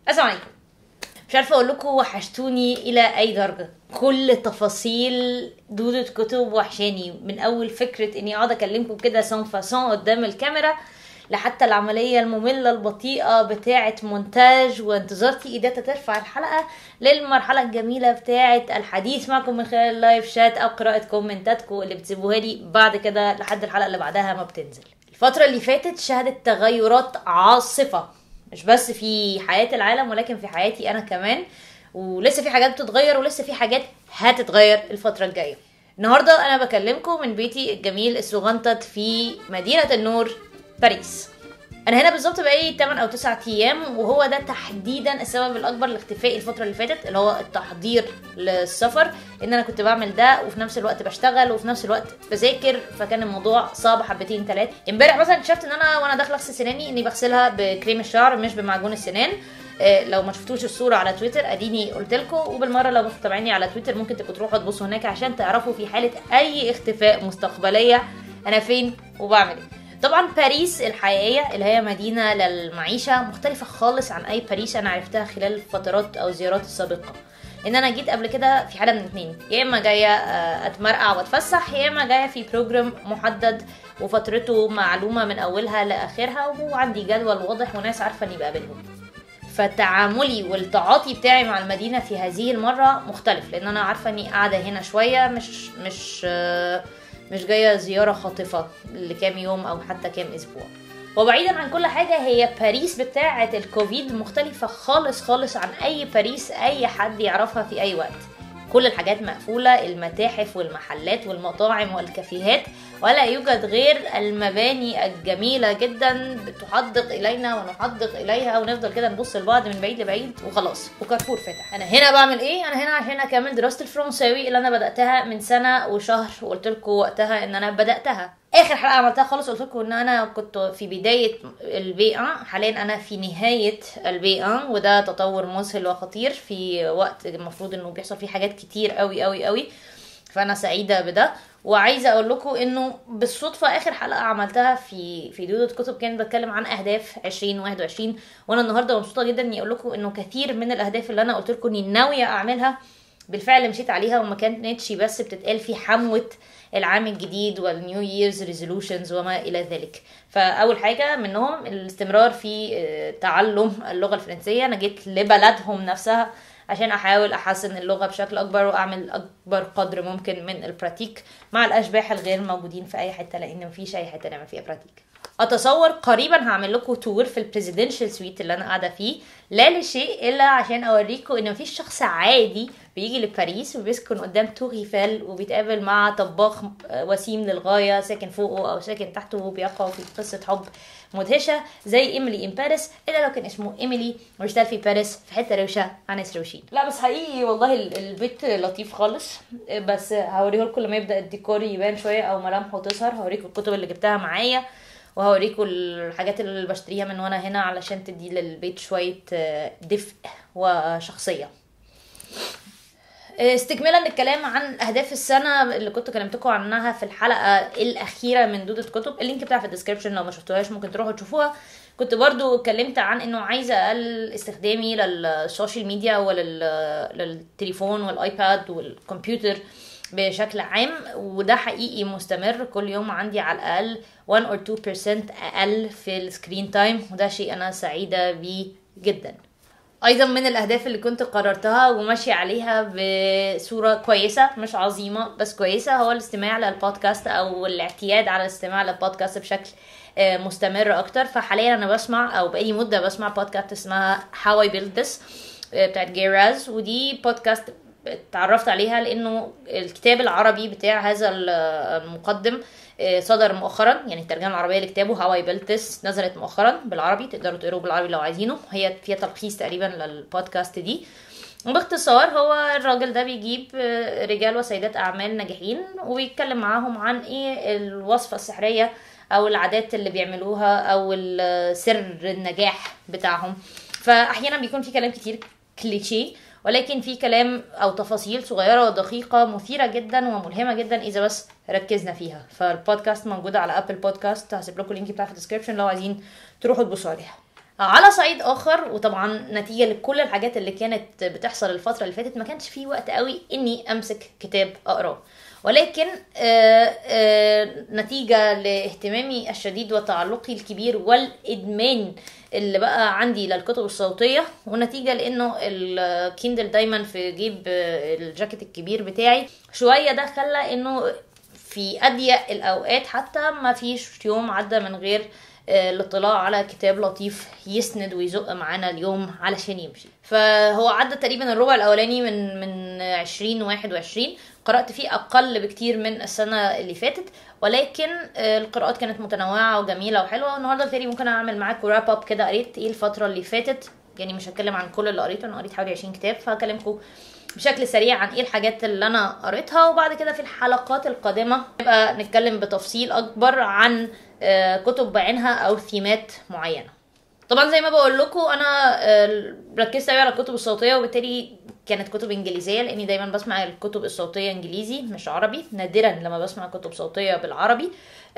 السلام عليكم مش عارفه اقول لكم وحشتوني الى اي درجه كل تفاصيل دودة كتب وحشاني من اول فكره اني اقعد اكلمكم كده سون فاسون قدام الكاميرا لحتى العملية المملة البطيئة بتاعة مونتاج وانتظارتي ايداتا ترفع الحلقة للمرحلة الجميلة بتاعة الحديث معكم من خلال اللايف شات او قراءة كومنتاتكم اللي بتسيبوها لي بعد كده لحد الحلقة اللي بعدها ما بتنزل الفترة اللي فاتت شهدت تغيرات عاصفة مش بس في حياة العالم ولكن في حياتي انا كمان ولسه في حاجات بتتغير ولسه في حاجات هتتغير الفترة الجاية النهارده انا بكلمكم من بيتي الجميل الصغنطط في مدينة النور باريس انا هنا بالظبط بقالي 8 او 9 ايام وهو ده تحديدا السبب الاكبر لاختفائي الفتره اللي فاتت اللي هو التحضير للسفر ان انا كنت بعمل ده وفي نفس الوقت بشتغل وفي نفس الوقت بذاكر فكان الموضوع صعب حبتين ثلاثه امبارح مثلا اكتشفت ان انا وانا داخله اغسل سناني اني بغسلها بكريم الشعر مش بمعجون السنان آه، لو ما شفتوش الصوره على تويتر اديني قلت لكم وبالمره لو مش متابعيني على تويتر ممكن تبقوا تروحوا تبصوا هناك عشان تعرفوا في حاله اي اختفاء مستقبليه انا فين وبعمل ايه طبعا باريس الحقيقيه اللي هي مدينه للمعيشه مختلفه خالص عن اي باريس انا عرفتها خلال الفترات او الزيارات السابقه ان انا جيت قبل كده في حاله من اتنين يا اما جايه آه، اتمرقع واتفسح يا اما جايه في بروجرام محدد وفترته معلومه من اولها لاخرها وعندي جدول واضح وناس عارفه اني بقابلهم فتعاملي والتعاطي بتاعي مع المدينه في هذه المره مختلف لان انا عارفه اني قاعده هنا شويه مش مش آه، مش جايه زياره خاطفه لكام يوم او حتى كام اسبوع وبعيدا عن كل حاجه هي باريس بتاعه الكوفيد مختلفه خالص خالص عن اي باريس اي حد يعرفها في اي وقت كل الحاجات مقفولة المتاحف والمحلات والمطاعم والكافيهات ولا يوجد غير المباني الجميلة جدا بتحدق إلينا ونحدق إليها ونفضل كده نبص لبعض من بعيد لبعيد وخلاص وكارفور فتح أنا هنا بعمل إيه؟ أنا هنا عشان أكمل دراسة الفرنساوي اللي أنا بدأتها من سنة وشهر وقلت لكم وقتها إن أنا بدأتها اخر حلقه عملتها خالص قلت لكم ان انا كنت في بدايه البي 1 حاليا انا في نهايه البي 1 وده تطور مذهل وخطير في وقت المفروض انه بيحصل فيه حاجات كتير قوي قوي قوي فانا سعيده بده وعايزه اقول لكم انه بالصدفه اخر حلقه عملتها في في دودة كتب كانت بتكلم عن اهداف 2021 وانا النهارده مبسوطه جدا اني اقول لكم انه كثير من الاهداف اللي انا قلت لكم اني ناويه اعملها بالفعل مشيت عليها وما كانتش بس بتتقال في حموه العام الجديد والنيو ييرز ريزولوشنز وما الى ذلك فاول حاجه منهم الاستمرار في آه، تعلم اللغه الفرنسيه انا جيت لبلدهم نفسها عشان احاول احسن اللغه بشكل اكبر واعمل اكبر قدر ممكن من البراتيك مع الاشباح الغير موجودين في اي حته لان مفيش اي حته نعمل فيها براتيك اتصور قريبا هعمل لكم تور في البريزيدنشال سويت اللي انا قاعده فيه لا لشيء الا عشان اوريكم ان مفيش شخص عادي بيجي لباريس وبيسكن قدام تور ايفل وبيتقابل مع طباخ وسيم للغايه ساكن فوقه او ساكن تحته وبيقعوا في قصه حب مدهشه زي ايميلي ان باريس الا لو كان اسمه ايميلي واشتغل في باريس في حته روشه عن ناس روشين لا بس حقيقي والله ال- البيت لطيف خالص بس هوريه لكم لما يبدا الديكور يبان شويه او ملامحه تظهر هوريكم الكتب اللي جبتها معايا وهوريكم الحاجات اللي بشتريها من وانا هنا علشان تدي للبيت شويه آه، دفء وشخصيه استكمالا للكلام عن اهداف السنه اللي كنت كلمتكم عنها في الحلقه الاخيره من دودة كتب اللينك بتاعها في الديسكربشن لو ما شفتوهاش ممكن تروحوا تشوفوها كنت برضو اتكلمت عن انه عايزه اقلل استخدامي للسوشيال ميديا وللتليفون والايباد والكمبيوتر بشكل عام وده حقيقي مستمر كل يوم عندي على الاقل 1 or 2% اقل في السكرين تايم وده شيء انا سعيده بيه جدا ايضا من الاهداف اللي كنت قررتها وماشيه عليها بصوره كويسه مش عظيمه بس كويسه هو الاستماع للبودكاست او الاعتياد على الاستماع للبودكاست بشكل آه، مستمر اكتر فحاليا انا بسمع او بقالي مده بسمع بودكاست اسمها How I Built This آه، بتاعت جي راز ودي بودكاست اتعرفت عليها لانه الكتاب العربي بتاع هذا المقدم آه، صدر مؤخرا يعني الترجمه العربيه لكتابه هاو اي بيلت ذس نزلت مؤخرا بالعربي تقدروا تقروه بالعربي لو عايزينه هي فيها تلخيص تقريبا للبودكاست دي باختصار هو الراجل ده بيجيب آه، رجال وسيدات اعمال ناجحين وبيتكلم معاهم عن ايه الوصفه السحريه او العادات اللي بيعملوها او ال- سر النجاح بتاعهم فاحيانا بيكون في كلام كتير كليشيه ولكن في كلام او تفاصيل صغيره ودقيقه مثيره جدا وملهمه جدا اذا بس ركزنا فيها فالبودكاست موجوده على ابل بودكاست هسيب لكم اللينك بتاعها في الديسكربشن لو عايزين تروحوا تبصوا عليها على صعيد اخر وطبعا نتيجه لكل الحاجات اللي كانت بتحصل الفتره اللي فاتت ما كانش في وقت قوي اني امسك كتاب اقراه ولكن آه، آه، نتيجه لاهتمامي الشديد وتعلقي الكبير والادمان اللي بقى عندي للكتب الصوتيه ونتيجه لانه الكيندل دايما في جيب آه، الجاكيت الكبير بتاعي شويه ده خلى انه في اضيق الاوقات حتى ما فيش يوم عدى من غير آه، الاطلاع على كتاب لطيف يسند ويزق معانا اليوم علشان يمشي فهو عدى تقريبا الربع الاولاني من من 2021 قرات فيه اقل بكتير من السنه اللي فاتت ولكن آه، القراءات كانت متنوعه وجميله وحلوه النهارده بالتالي ممكن اعمل معاكم راب اب كده قريت ايه الفتره اللي فاتت يعني مش هتكلم عن كل اللي قريته انا قريت حوالي 20 كتاب فهكلمكم بشكل سريع عن ايه الحاجات اللي انا قريتها وبعد كده في الحلقات القادمه نبقى نتكلم بتفصيل اكبر عن آه، كتب بعينها او ثيمات معينه طبعا زي ما بقول لكم انا آه، ركزت قوي على الكتب الصوتيه وبالتالي كانت كتب انجليزيه لاني دايما بسمع الكتب الصوتيه انجليزي مش عربي نادرا لما بسمع كتب صوتيه بالعربي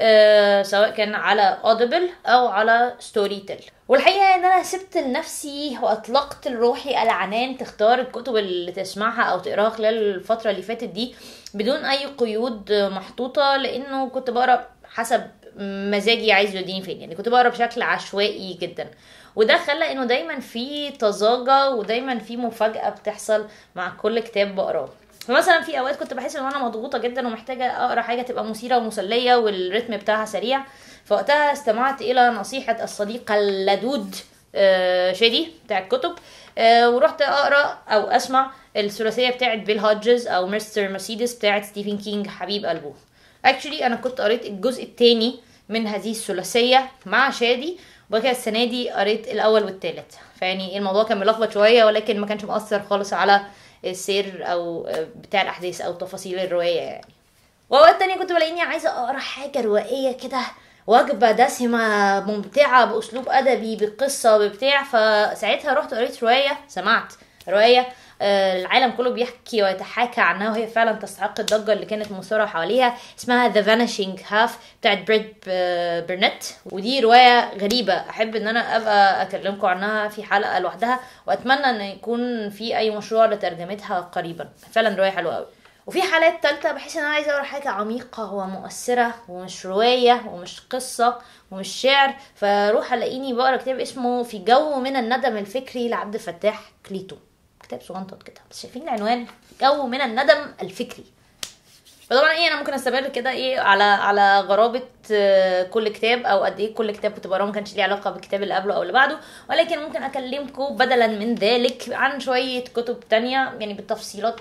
آه، سواء كان على اوديبل او على ستوري تيل والحقيقه ان انا سبت لنفسي واطلقت لروحي العنان تختار الكتب اللي تسمعها او تقراها خلال الفتره اللي فاتت دي بدون اي قيود محطوطه لانه كنت بقرا حسب مزاجي عايز يوديني فين يعني كنت بقرا بشكل عشوائي جدا وده خلى انه دايما في طزاجه ودايما في مفاجاه بتحصل مع كل كتاب بقراه فمثلا في اوقات كنت بحس ان انا مضغوطه جدا ومحتاجه اقرا حاجه تبقى مثيره ومسليه والريتم بتاعها سريع فوقتها استمعت الى نصيحه الصديق اللدود آه، شادي بتاع الكتب آه، ورحت اقرا او اسمع الثلاثيه بتاعت بيل هودجز او مستر مرسيدس بتاعت ستيفن كينج حبيب قلبه اكشلي انا كنت قريت الجزء الثاني من هذه الثلاثيه مع شادي وبعد كده السنه دي قريت الاول والثالث فيعني الموضوع كان ملخبط شويه ولكن ما كانش مؤثر خالص على السير او بتاع الاحداث او تفاصيل الروايه يعني واوقات تانية كنت بلاقيني عايزه اقرا حاجه روائيه كده وجبه دسمه ممتعه باسلوب ادبي بقصه ببتاع فساعتها رحت قريت روايه سمعت روايه آه، العالم كله بيحكي ويتحاكى عنها وهي فعلا تستحق الضجه اللي كانت مثاره حواليها اسمها ذا فانيشينج هاف بتاعت بريد برنت ودي روايه غريبه احب ان انا ابقى اكلمكم عنها في حلقه لوحدها واتمنى ان يكون في اي مشروع لترجمتها قريبا فعلا روايه حلوه قوي وفي حالات تالتة بحس ان انا عايزه اقرا حاجه عميقه ومؤثره ومش روايه ومش قصه ومش شعر فاروح الاقيني بقرا كتاب اسمه في جو من الندم الفكري لعبد الفتاح كليتو كتاب صغنطط كده بس شايفين العنوان جو من الندم الفكري فطبعا ايه انا ممكن استمر كده ايه على على غرابه آه، كل كتاب او قد ايه كل كتاب كنت بقراه ما كانش ليه علاقه بالكتاب اللي قبله او اللي بعده ولكن ممكن اكلمكم بدلا من ذلك عن شويه كتب تانية يعني بالتفصيلات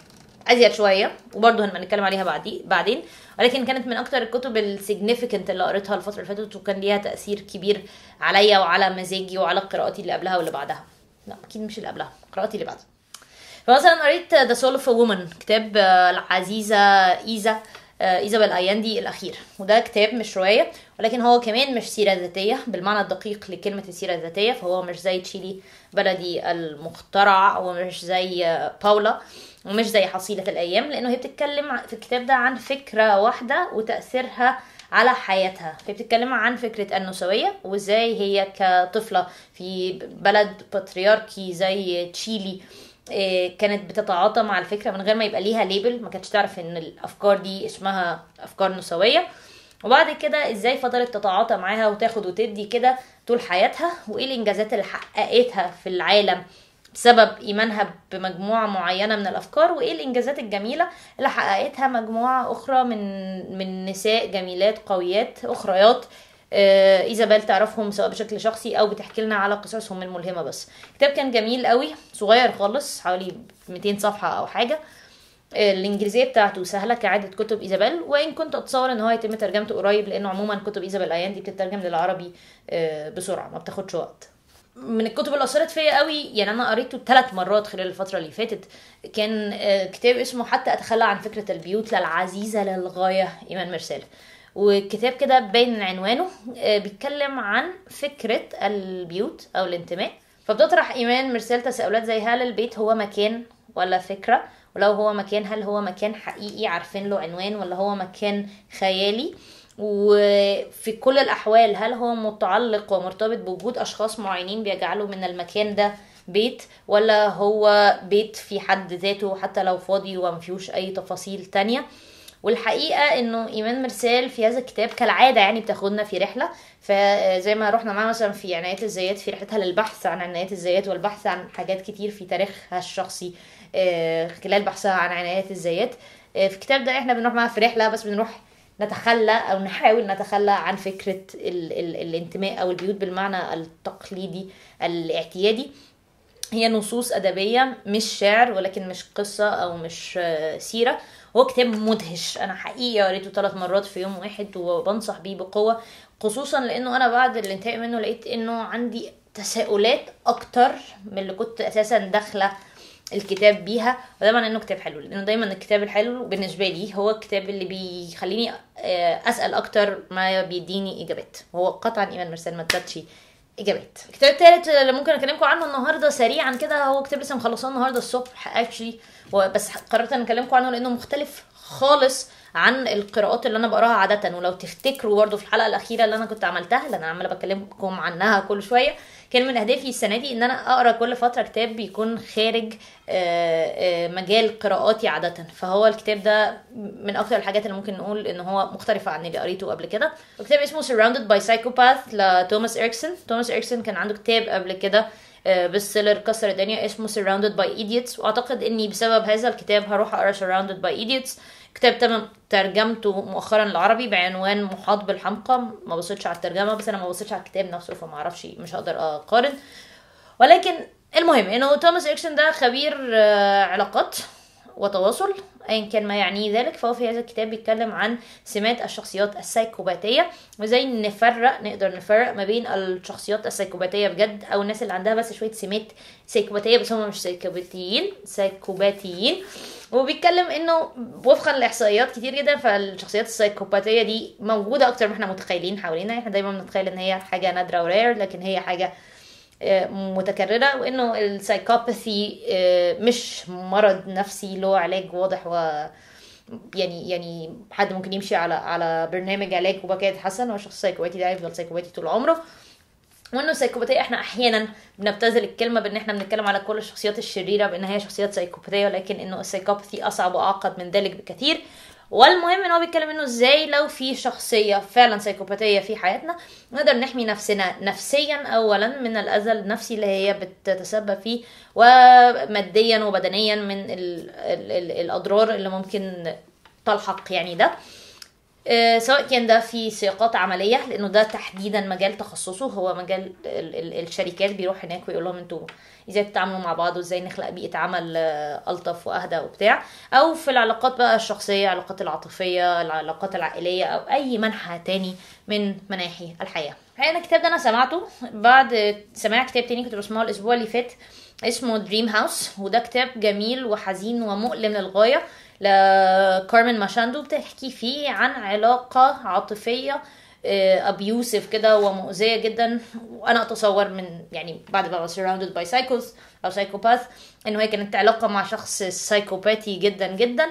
ازيد شويه وبرضه هنبقى نتكلم عليها بعدي بعدين ولكن كانت من اكتر الكتب السيجنيفيكانت اللي قريتها الفتره اللي فاتت وكان ليها تاثير كبير عليا وعلى مزاجي وعلى قراءاتي اللي قبلها واللي بعدها لا اكيد مش اللي قبلها قراءاتي اللي بعدها فمثلا قريت ذا سول اوف وومن كتاب آه، العزيزه ايزا آه، ايزابيل اياندي الاخير وده كتاب مش روايه ولكن هو كمان مش سيره ذاتيه بالمعنى الدقيق لكلمه السيره الذاتيه فهو مش زي تشيلي بلدي المخترع ومش زي آه، باولا ومش زي حصيله الايام لانه هي بتتكلم في الكتاب ده عن فكره واحده وتاثيرها على حياتها هي بتتكلم عن فكرة النسوية وازاي هي كطفلة في بلد بطريركي زي تشيلي إيه، كانت بتتعاطى مع الفكرة من غير ما يبقى ليها ليبل ما كانتش تعرف ان الافكار دي اسمها افكار نسوية وبعد كده ازاي فضلت تتعاطى معاها وتاخد وتدي كده طول حياتها وايه الانجازات اللي حققتها في العالم بسبب ايمانها بمجموعه معينه من الافكار وايه الانجازات الجميله اللي حققتها مجموعه اخرى من من نساء جميلات قويات اخريات آه، ايزابيل تعرفهم سواء بشكل شخصي او بتحكي لنا على قصصهم الملهمه بس كتاب كان جميل قوي صغير خالص حوالي 200 صفحه او حاجه آه، الانجليزيه بتاعته سهله كعاده كتب ايزابيل وان كنت اتصور ان هو يتم ترجمته قريب لانه عموما كتب ايزابيل ايان دي بتترجم للعربي آه، بسرعه ما بتاخدش وقت من الكتب اللي اثرت فيا قوي يعني انا قريته ثلاث مرات خلال الفتره اللي فاتت كان آه، كتاب اسمه حتى اتخلى عن فكره البيوت للعزيزه للغايه ايمان مرسال والكتاب كده باين من عنوانه آه، بيتكلم عن فكره البيوت او الانتماء فبتطرح ايمان مرسال تساؤلات زي هل البيت هو مكان ولا فكره ولو هو مكان هل هو مكان حقيقي عارفين له عنوان ولا هو مكان خيالي وفي كل الاحوال هل هو متعلق ومرتبط بوجود اشخاص معينين بيجعلوا من المكان ده بيت ولا هو بيت في حد ذاته حتى لو فاضي ومفيهوش اي تفاصيل تانية والحقيقه انه ايمان مرسال في هذا الكتاب كالعاده يعني بتاخدنا في رحله فزي ما رحنا معاها مثلا في عنايات الذات في رحلتها للبحث عن عنايات الذات والبحث عن حاجات كتير في تاريخها الشخصي آه، خلال بحثها عن عنايات الذات آه، في الكتاب ده احنا بنروح معاها في رحله بس بنروح نتخلى او نحاول نتخلى عن فكره ال ال الانتماء او البيوت بالمعنى التقليدي الاعتيادي هي نصوص أدبية مش شعر ولكن مش قصة أو مش آه، سيرة هو كتاب مدهش أنا حقيقة قريته ثلاث مرات في يوم واحد وبنصح بيه بقوة خصوصا لأنه أنا بعد الانتهاء منه لقيت إنه عندي تساؤلات أكتر من اللي كنت أساسا داخلة الكتاب بيها ودايما انه كتاب حلو لانه دايما الكتاب الحلو بالنسبه لي هو الكتاب اللي بيخليني آه، اسال اكتر ما بيديني اجابات وهو قطعا ايمان مرسال ما ادتش اجابات الكتاب التالت اللي ممكن اكلمكم عنه النهارده سريعا كده هو كتاب لسه مخلصاه النهارده الصبح اكشلي بس قررت ان اكلمكم عنه لانه مختلف خالص عن القراءات اللي انا بقراها عاده ولو تفتكروا برضه في الحلقه الاخيره اللي انا كنت عملتها اللي انا عماله بكلمكم عنها كل شويه كان من اهدافي السنه دي ان انا اقرا كل فتره كتاب بيكون خارج آه، آه، مجال قراءاتي عاده فهو الكتاب ده من اكتر الحاجات اللي ممكن نقول ان هو مختلفه عن اللي قريته قبل كده الكتاب اسمه Surrounded by Psychopath لتوماس اريكسون توماس اريكسون كان عنده كتاب قبل كده آه، بس سيلر كسر الدنيا اسمه Surrounded by Idiots واعتقد اني بسبب هذا الكتاب هروح اقرا Surrounded by Idiots كتاب تم ترجمته مؤخرا العربي بعنوان محاط بالحمقى ما بصيتش على الترجمه بس انا ما بصيتش على الكتاب نفسه فما اعرفش مش هقدر اقارن ولكن المهم انه توماس اريكسون ده خبير آه، علاقات وتواصل ايا كان ما يعنيه ذلك فهو في هذا الكتاب بيتكلم عن سمات الشخصيات السايكوباتيه وازاي نفرق نقدر نفرق ما بين الشخصيات السايكوباتيه بجد او الناس اللي عندها بس شويه سمات سايكوباتيه بس هم مش سايكوباتيين سايكوباتيين وبيتكلم انه وفقا لاحصائيات كتير جدا فالشخصيات السايكوباتيه دي موجوده اكتر ما احنا متخيلين حوالينا احنا دايما بنتخيل ان هي حاجه نادره ورير لكن هي حاجه آه، متكرره وانه السايكوباثي آه، مش مرض نفسي له علاج واضح و يعني يعني حد ممكن يمشي على على برنامج علاج وبعد كده يتحسن هو شخص سايكوباتي ده هيفضل سايكوباتي طول عمره وانه السايكوباتيه احنا احيانا بنبتذل الكلمه بان احنا بنتكلم على كل الشخصيات الشريره بان هي شخصيات سايكوباتيه ولكن انه السايكوباثي اصعب واعقد من ذلك بكثير والمهم ان هو بيتكلم انه ازاي لو في شخصيه فعلا سايكوباتيه في حياتنا نقدر نحمي نفسنا نفسيا اولا من الاذى النفسي اللي هي بتتسبب فيه وماديا وبدنيا من ال ال ال الاضرار اللي ممكن تلحق يعني ده آه، سواء كان ده في سياقات عمليه لانه ده تحديدا مجال تخصصه هو مجال ال- ال- الشركات بيروح هناك ويقول لهم انتوا ازاي تتعاملوا مع بعض وازاي نخلق بيئه عمل آه، الطف واهدى وبتاع او في العلاقات بقى الشخصيه العلاقات العاطفيه العلاقات العائليه او اي منحى تاني من مناحي الحياه الحقيقه أنا الكتاب ده انا سمعته بعد سماع كتاب تاني كنت بسمعه الاسبوع اللي فات اسمه دريم هاوس وده كتاب جميل وحزين ومؤلم للغايه لكارمن ماشاندو بتحكي فيه عن علاقة عاطفية ابيوسف كده ومؤذية جدا وانا اتصور من يعني بعد ما surrounded by psychos او psychopath انه هي كانت علاقة مع شخص سايكوباتي جدا جدا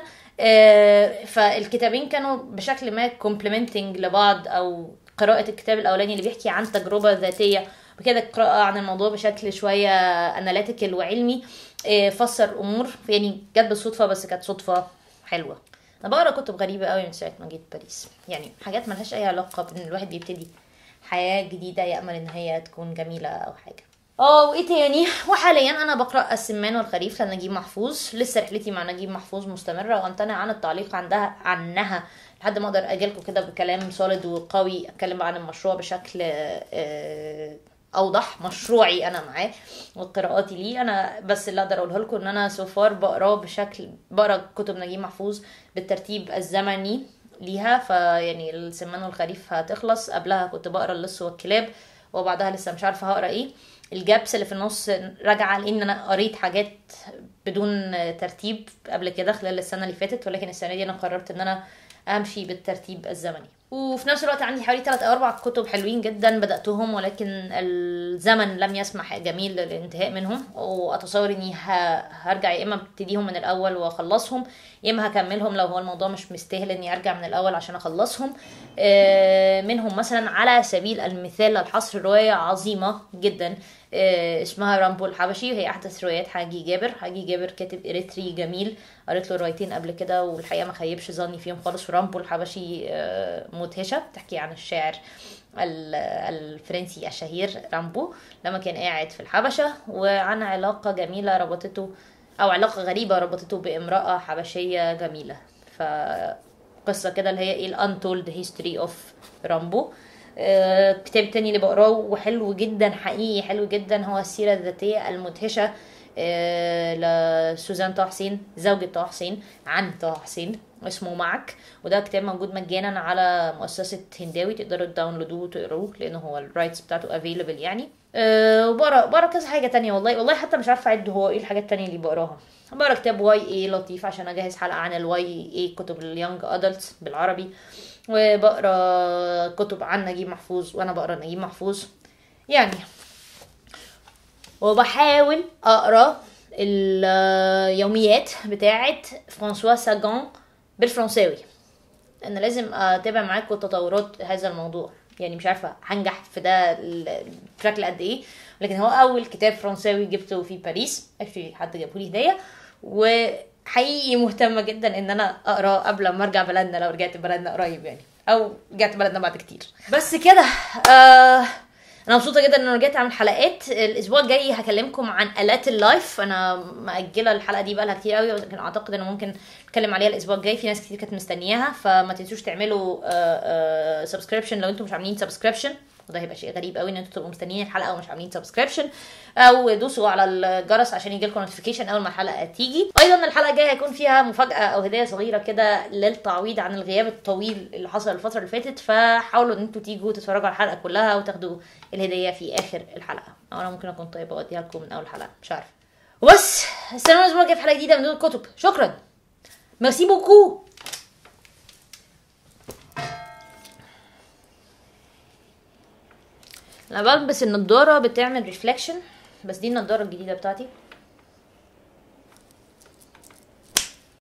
آه، فالكتابين كانوا بشكل ما complementing لبعض او قراءة الكتاب الاولاني اللي بيحكي عن تجربة ذاتية وكده قراءة عن الموضوع بشكل شوية اناليتيكال وعلمي آه، فسر امور يعني جت بالصدفة بس كانت صدفة حلوة انا بقرا كتب غريبة قوي من ساعة ما جيت باريس يعني حاجات ملهاش اي علاقة بان الواحد بيبتدي حياة جديدة يأمل ان هي تكون جميلة او حاجة اه وايه تاني وحاليا انا بقرا السمان والخريف لنجيب محفوظ لسه رحلتي مع نجيب محفوظ مستمره وامتنع عن التعليق عندها عنها لحد ما اقدر اجيلكم كده بكلام صالد وقوي اتكلم عن المشروع بشكل آه، اوضح مشروعي انا معاه وقراءاتي ليه انا بس اللي اقدر اقوله لكم ان انا سوفار بقراه بشكل بقرا كتب نجيب محفوظ بالترتيب الزمني ليها فيعني السمان والخريف هتخلص قبلها كنت بقرا اللص والكلاب وبعدها لسه مش عارفه هقرا ايه الجابس اللي في النص راجعه لان انا قريت حاجات بدون ترتيب قبل كده خلال السنه اللي فاتت ولكن السنه دي انا قررت ان انا امشي بالترتيب الزمني وفي نفس الوقت عندي حوالي ثلاث او اربع كتب حلوين جدا بداتهم ولكن الزمن لم يسمح جميل للانتهاء منهم واتصور اني ه- هرجع يا اما ابتديهم من الاول واخلصهم يا اما هكملهم لو هو الموضوع مش مستاهل اني ارجع من الاول عشان اخلصهم آه، منهم مثلا على سبيل المثال الحصر روايه عظيمه جدا آه، اسمها رامبو الحبشي وهي احدث روايات حاجي جابر حاجي جابر كاتب اريتري جميل قريت له روايتين قبل كده والحقيقه ما خيبش ظني فيهم خالص ورامبو الحبشي آه، مدهشه بتحكي عن الشاعر ال- الفرنسي الشهير رامبو لما كان قاعد في الحبشه وعن علاقه جميله ربطته او علاقه غريبه ربطته بامراه حبشيه جميله فقصه كده اللي هي ايه الانتولد هيستوري اوف رامبو آه، كتاب تاني اللي بقراه وحلو جدا حقيقي حلو جدا هو السيرة الذاتية المدهشة آه، لسوزان طه حسين زوجة طه حسين عن طه حسين اسمه معك وده كتاب موجود مجانا على مؤسسة هنداوي تقدروا تداونلودوه وتقروه لأنه هو الرايتس بتاعته افيلبل يعني أه وبقرا بقرا كذا حاجة تانية والله والله حتى مش عارفة أعد هو ايه الحاجات التانية اللي بقراها بقرا كتاب واي اي لطيف عشان اجهز حلقة عن الواي اي كتب اليونج ادلتس بالعربي وبقرا كتب عن نجيب محفوظ وانا بقرا نجيب محفوظ يعني وبحاول اقرا اليوميات بتاعه فرانسوا ساجون بالفرنساوي انا لازم اتابع معاكم تطورات هذا الموضوع يعني مش عارفه هنجح في ده ال- بشكل قد ايه لكن هو اول كتاب فرنساوي جبته في باريس اكشلي حد جابه لي هديه وحقيقي مهتمه جدا ان انا اقراه قبل ما ارجع بلدنا لو رجعت بلدنا قريب يعني او رجعت بلدنا بعد كتير بس كده آه انا مبسوطه جدا ان انا رجعت اعمل حلقات الاسبوع الجاي هكلمكم عن الات اللايف انا مأجله الحلقه دي بقالها كتير قوي لكن اعتقد انه ممكن نتكلم عليها الاسبوع الجاي في ناس كتير كانت مستنياها فما تنسوش تعملوا سبسكريبشن لو انتم مش عاملين سبسكريبشن وده هيبقى شيء غريب قوي ان انتوا تبقوا مستنيين الحلقه ومش عاملين سبسكريبشن او دوسوا على الجرس عشان يجي لكم نوتيفيكيشن اول ما الحلقه تيجي ايضا الحلقه الجايه هيكون فيها مفاجاه او هديه صغيره كده للتعويض عن الغياب الطويل اللي حصل الفتره اللي فاتت فحاولوا ان انتوا تيجوا تتفرجوا على الحلقه كلها وتاخدوا الهديه في اخر الحلقه او انا ممكن اكون طيبه واديها لكم من اول حلقه مش عارفه وبس استنونا الاسبوع الجاي في حلقه جديده من دون الكتب شكرا ميرسي بوكو انا بلبس النضاره بتعمل ريفلكشن بس دي النضاره الجديده بتاعتي